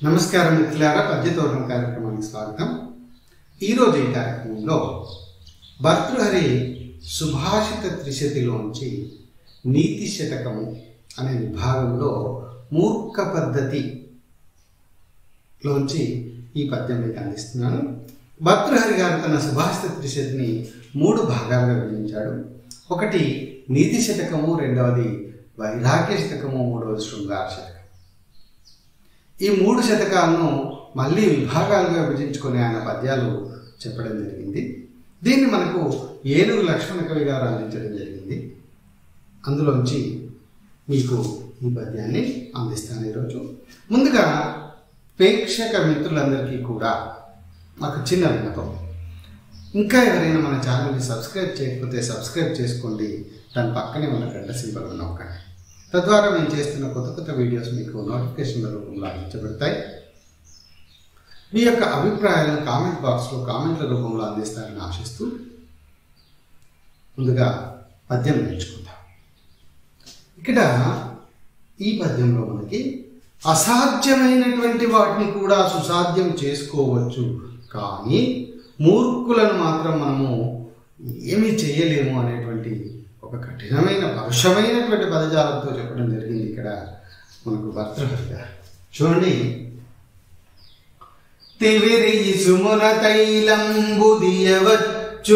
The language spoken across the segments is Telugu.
నమస్కారం మిత్రులారా పద్యతోరణం కార్యక్రమానికి స్వాగతం ఈరోజు ఈ కార్యక్రమంలో భర్తృహరి సుభాషిత త్రిశతిలోంచి నీతి శతకము అనే విభాగంలో మూర్ఖ పద్ధతి లోంచి ఈ పద్యం మీకు అందిస్తున్నాను భర్తృహరి గారు తన సుభాషిత త్రిశతిని మూడు భాగాలుగా విభజించాడు ఒకటి నీతి శతకము రెండవది వైరాగ్య శతకము మూడవది శృంగార శతకం ఈ మూడు శతకాలను మళ్ళీ విభాగాలుగా విభజించుకొని ఆయన పద్యాలు చెప్పడం జరిగింది దీన్ని మనకు ఏనుగు లక్ష్మణ కవి గారు అందించడం జరిగింది అందులోంచి మీకు ఈ పద్యాన్ని అందిస్తాను ఈరోజు ముందుగా ప్రేక్షక మిత్రులందరికీ కూడా మాకు చిన్న విన్నపం ఇంకా ఎవరైనా మన ఛానల్ని సబ్స్క్రైబ్ చేయకపోతే సబ్స్క్రైబ్ చేసుకోండి దాని పక్కనే ఉన్న గంట సింబల్ నొక్కండి తద్వారా మేము చేస్తున్న కొత్త కొత్త వీడియోస్ మీకు నోటిఫికేషన్ల రూపంలో అందించబడతాయి మీ యొక్క అభిప్రాయాలను కామెంట్ బాక్స్లో కామెంట్ల రూపంలో అందిస్తారని ఆశిస్తూ ముందుగా పద్యం నేర్చుకుందాం ఇక్కడ ఈ పద్యంలో మనకి అసాధ్యమైనటువంటి వాటిని కూడా సుసాధ్యం చేసుకోవచ్చు కానీ మూర్ఖులను మాత్రం మనము ఏమీ చేయలేము అనేటువంటి ఒక కఠినమైన పరుషమైనటువంటి పదజాలంతో చెప్పడం జరిగింది ఇక్కడ మనకు భర్తృహరి గారు చూడండి తివిరి సుమున తైలంబు దియవచ్చు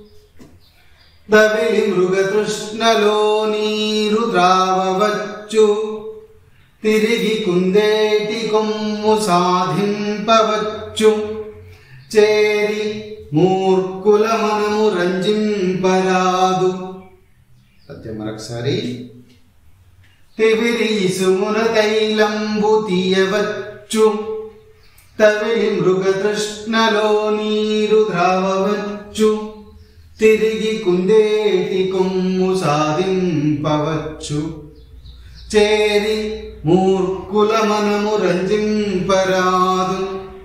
దవిలి మృగతృష్ణలో నీరు ద్రావవచ్చు తిరిగి కుందేటి కొమ్ము సాధింపవచ్చు చేరి మూర్ఖుల మనము రంజింపరాదు సత్యం మరొకసారి తివిరి సుమున తైలంబు తీయవచ్చు తవిలి మృగతృష్ణలో నీరు ద్రావవచ్చు తిరిగి కుందేటి కొమ్ము సాధింపవచ్చు చేరి మూర్ఖుల మనము రంజింపరాదు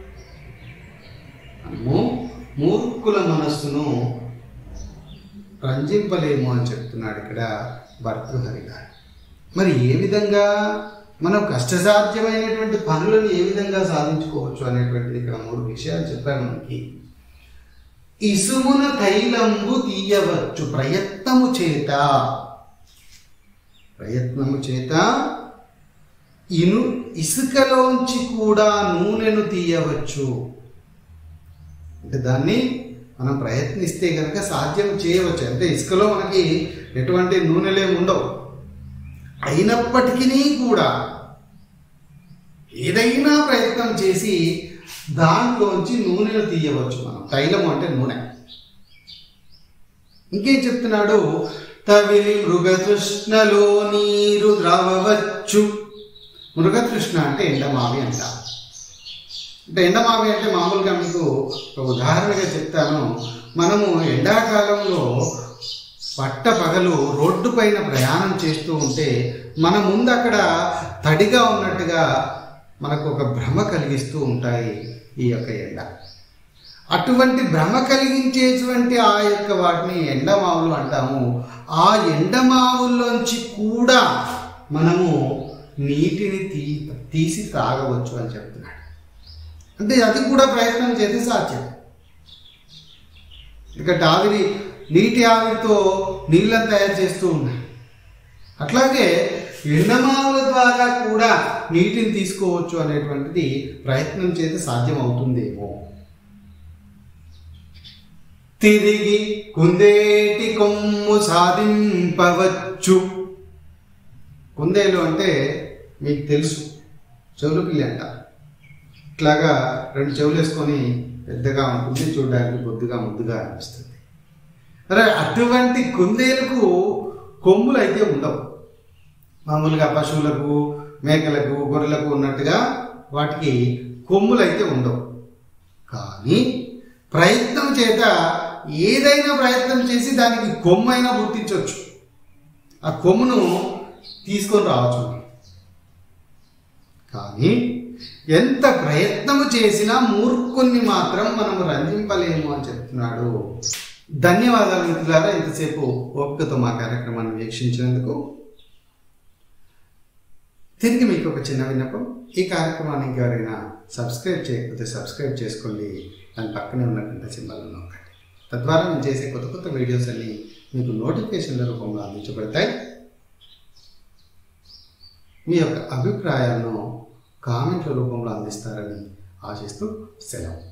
మనము మూర్ఖుల మనస్సును రంజింపలేము అని చెప్తున్నాడు ఇక్కడ భర్తృహరి గారు మరి ఏ విధంగా మనం కష్టసాధ్యమైనటువంటి పనులను ఏ విధంగా సాధించుకోవచ్చు అనేటువంటిది ఇక్కడ మూడు విషయాలు చెప్పాను మనకి ఇసుమున తైలంబు తీయవచ్చు ప్రయత్నము చేత ప్రయత్నము చేత ఇను ఇసుకలోంచి కూడా నూనెను తీయవచ్చు అంటే దాన్ని మనం ప్రయత్నిస్తే కనుక సాధ్యం చేయవచ్చు అంటే ఇసుకలో మనకి ఎటువంటి నూనెలే ఉండవు అయినప్పటికీ కూడా ఏదైనా ప్రయత్నం చేసి దాంట్లోంచి నూనెను తీయవచ్చు మనం తైలం అంటే నూనె ఇంకేం చెప్తున్నాడు తవిలి మృగతృష్ణలో నీరు ద్రవవచ్చు మృగతృష్ణ అంటే ఎండమావి అంట అంటే ఎండమావి అంటే మామూలుగా మీకు ఒక ఉదాహరణగా చెప్తాను మనము ఎండాకాలంలో పట్ట పగలు రోడ్డు పైన ప్రయాణం చేస్తూ ఉంటే మన ముందు అక్కడ తడిగా ఉన్నట్టుగా మనకు ఒక భ్రమ కలిగిస్తూ ఉంటాయి ఈ యొక్క ఎండ అటువంటి భ్రమ కలిగించేటువంటి ఆ యొక్క వాటిని ఎండమావులు అంటాము ఆ ఎండమావుల్లోంచి కూడా మనము నీటిని తీ తీసి తాగవచ్చు అని చెప్తున్నాడు అంటే అది కూడా ప్రయత్నం చేస్తే సాధ్యం ఎందుకంటే ఆవిరి నీటి ఆవిరితో నీళ్ళని తయారు చేస్తూ ఉన్నాయి అట్లాగే ఎండమావుల ద్వారా కూడా నీటిని తీసుకోవచ్చు అనేటువంటిది ప్రయత్నం చేస్తే సాధ్యం అవుతుందేమో తిరిగి కుందేటి కొమ్ము సాధింపవచ్చు కుందేలు అంటే మీకు తెలుసు చెవులు పిల్లి అంట ఇట్లాగా రెండు చెవులు వేసుకొని పెద్దగా ఉంటుంది చూడడానికి బొద్దుగా ముద్దుగా అనిపిస్తుంది అరే అటువంటి కుందేలకు కొమ్ములు అయితే ఉండవు మామూలుగా పశువులకు మేకలకు గొర్రెలకు ఉన్నట్టుగా వాటికి కొమ్ములు అయితే ఉండవు కానీ ప్రయత్నం చేత ఏదైనా ప్రయత్నం చేసి దానికి కొమ్మైనా గుర్తించవచ్చు ఆ కొమ్మును తీసుకొని రావచ్చు కానీ ఎంత ప్రయత్నము చేసినా మూర్ఖుణ్ణి మాత్రం మనం రంజింపలేము అని చెప్తున్నాడు ధన్యవాదాలు మిత్రులారా ఇంతసేపు ఓపికతో మా కార్యక్రమాన్ని వీక్షించినందుకు తిరిగి మీకు ఒక చిన్న విన్నపం ఈ కార్యక్రమానికి ఎవరైనా సబ్స్క్రైబ్ చేయకపోతే సబ్స్క్రైబ్ చేసుకోండి దాని పక్కనే ఉన్న గంట సింబల్ నొక్కండి తద్వారా నేను చేసే కొత్త కొత్త వీడియోస్ అన్ని మీకు నోటిఫికేషన్ల రూపంలో అందించబడతాయి మీ యొక్క అభిప్రాయాలను కామెంట్ల రూపంలో అందిస్తారని ఆశిస్తూ సెలవు